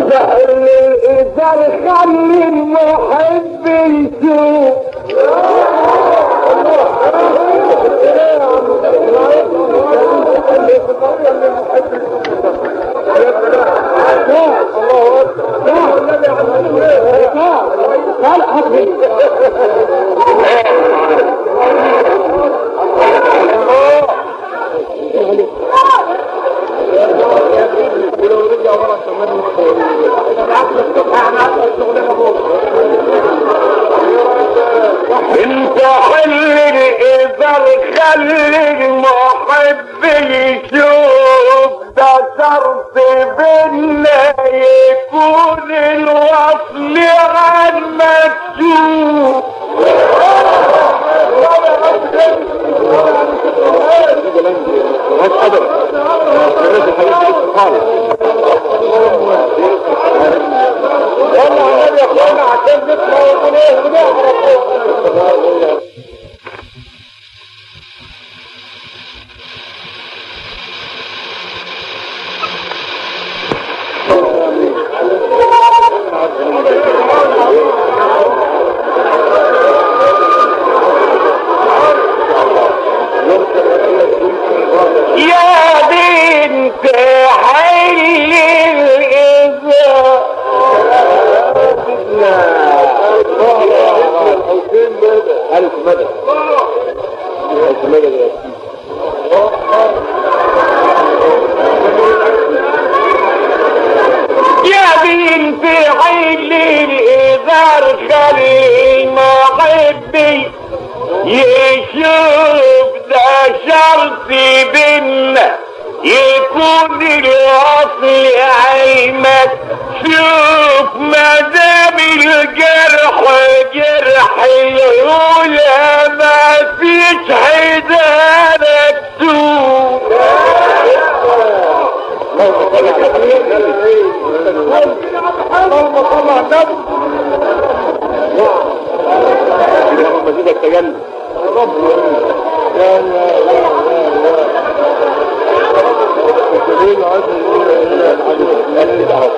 سحر للإزار خلي المحب يشوف انت حل الإزار خلي المحب يشوف ده شرط بينا يكون الوصل عن مكتوب يا بنت حل الإزار ألف مدى ألف مدى يا سيدي يا بنت عيل الإذار خلي المحبي يشوف ده شرط بينا يكون الوصل علمك شوف ما دام الجرح جرح الأولى ما فيش حدانك توب اللهم صل على النبي اللهم زيدك تجلي يا رب يا يا يا يا الجبين عدل الى العدو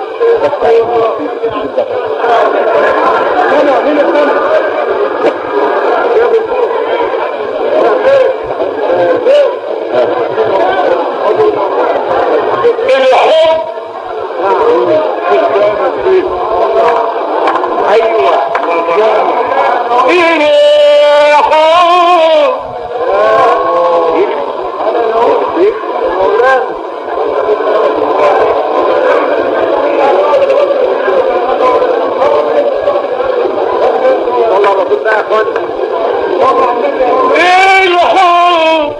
انا مين الثاني الحب ايوه الحب والله الرسول ده يا اخواني الحب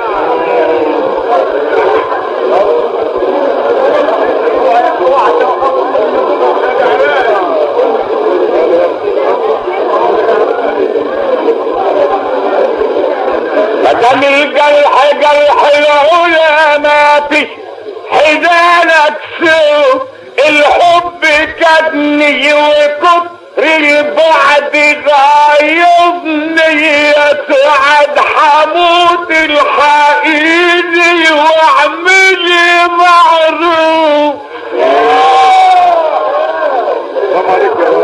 مدام الجرح جرح العلا ما فيش حدانك سوء الحب كدني وكتر البعد غايبني يسعد حمود الحقيقي واعملي معروف السلام عليكم يا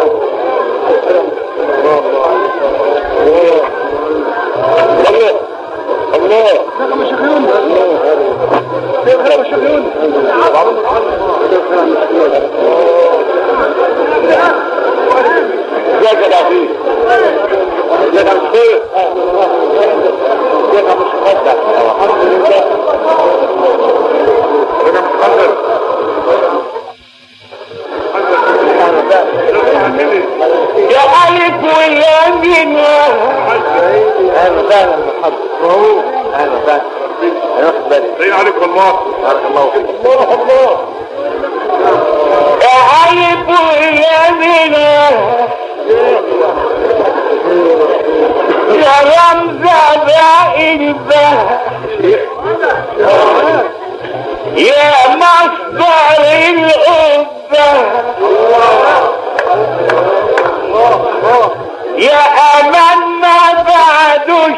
رب الله الله شيخ مش شيخون شيخ خير مش شيخون ازيك يا عزيز ازيك يا مش خير ازيك يا مش مقدر الحمد لله انا متقدر يا ألف والذين اهلا وسهلا محمد اهلا وسهلا هناخد بالك زين عليك والله بارك الله فيك بارك الله يا ألف والذين يا رمز أداء البهر يا مصدر الأبة يا أمل ما بعدش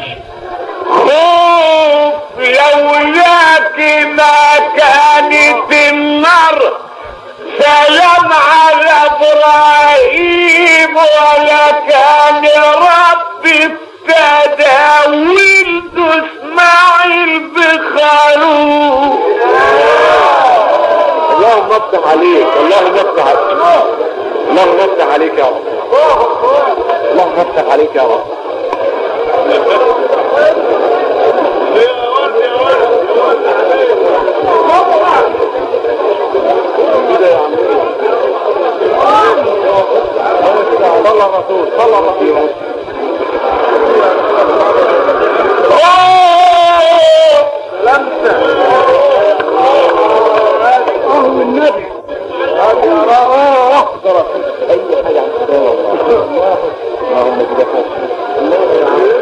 خوف لولاك ما كانت النار سلام على ابراهيم ولا كان ربي ابتدى ولد اسماعيل بخروف اللهم افتح عليك اللهم افتح عليك اللهم افتح عليك يا رب اللهم افتح عليك يا رب كده يا عم صلى الرسول صلى الرسول أهو النبي هذه أراء أخضر أي حاجة عن الله اللهم كده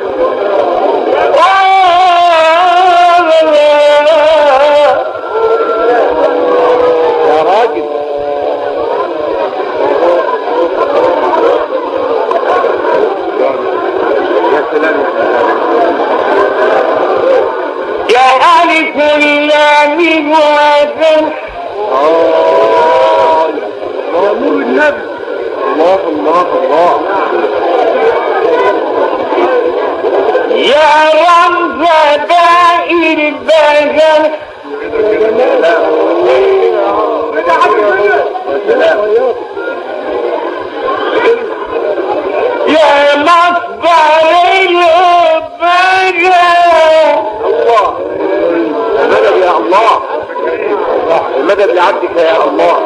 يا راجل يا سلام يا ألف اللام وذل آه نور النبي الله الله الله يا رمز داء البهل يا مصدر البهل الله المدد يا الله المدد لعبدك يا الله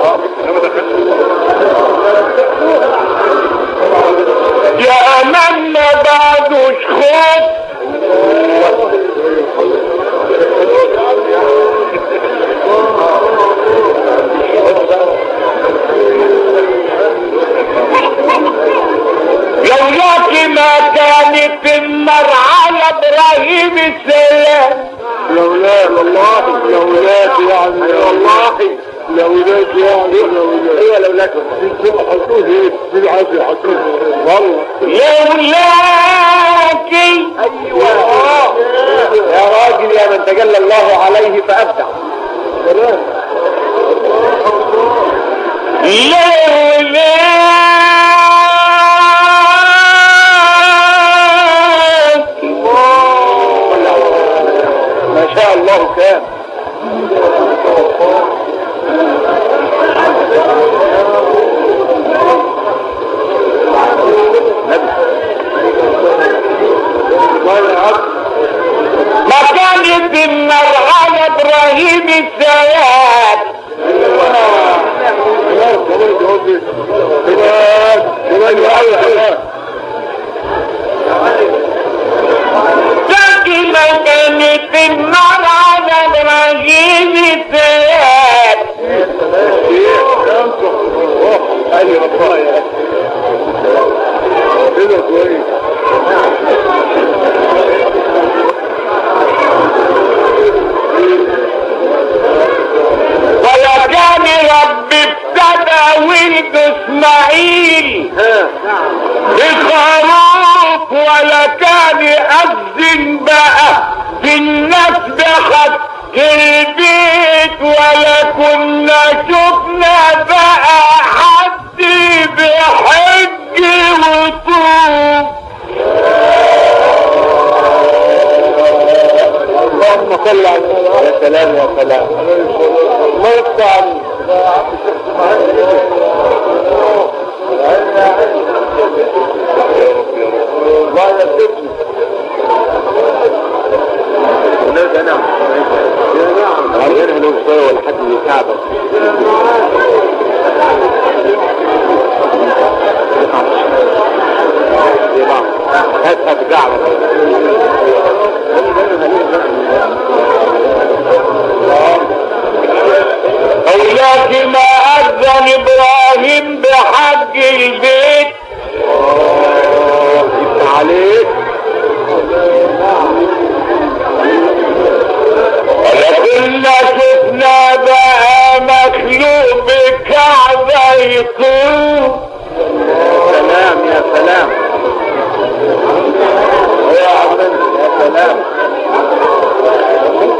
يا من ما بعدوش خوف لولاك ما كانت النار على ابراهيم السلام لولاك والله لولاك يعني والله لولاك يعني لولاك هي لولاك حطوه ايه بالعافية حطوه والله لولاك ايوه يا راجل يا من تجلى الله عليه فابدع سلام لولاك ما شاء الله كان ما كانت النار على ابراهيم السلام تجي ما كانت النار على ابراهيم السلام ايوه والله كده كويس ولا كان رب ابتدى ولد اسماعيل ها بخروف ولا كان أذن بقى في الناس خد البيت ولا كنا شفنا بقى حد بحج وطوف اللهم صل على النبي يا سلام يا سلام الله يفتح عليك الله يسلمك ونرجع نعم نعم عايزينها لو شويه ولا حد يساعدك هات هات قاعدة أولاك ما أذن إبراهيم بحج البيت عليك ولكنا شفنا بقى مخلوق بكعبة يطوف سلام يا سلام يا عم يا سلام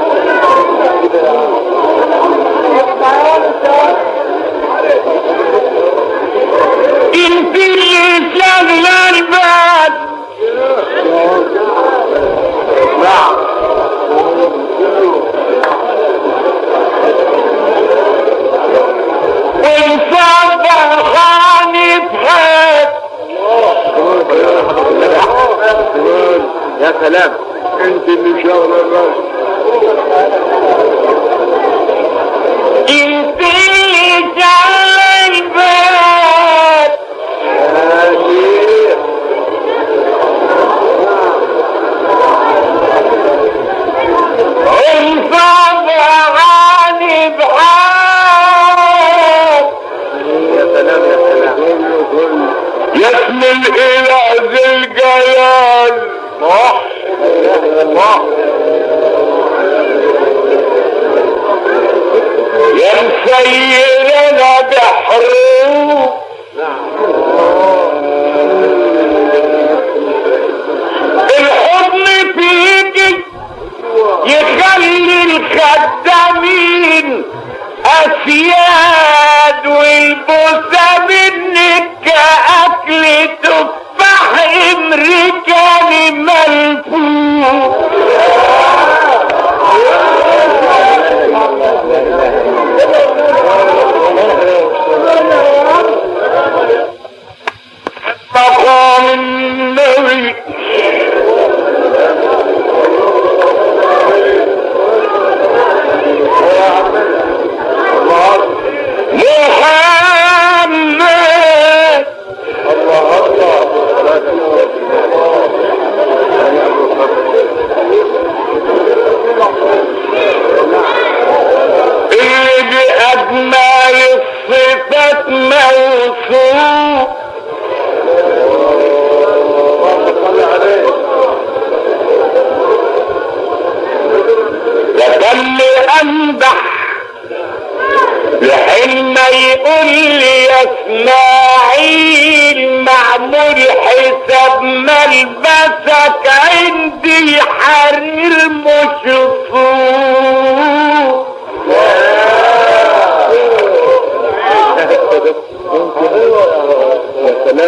يا سلام انت اللي شغل الراس انت اللي جعل الباب يا شيخ انفض عن بحار يا سلام يا سلام كله كله يسمي الاله ذي الجلال صح صح يا مسيرنا بحروب الحضن فيك يخلي الخدامين اسياد والبوسه منك كاكل تفاح امريكاني ملفوف مقام النبي محمد الله الله اللي بأجمل الصفات موصوف صل عليه وكان أمدح لحين ما يقول لي يا اسماعيل معمول حساب ملبسك عندي حرير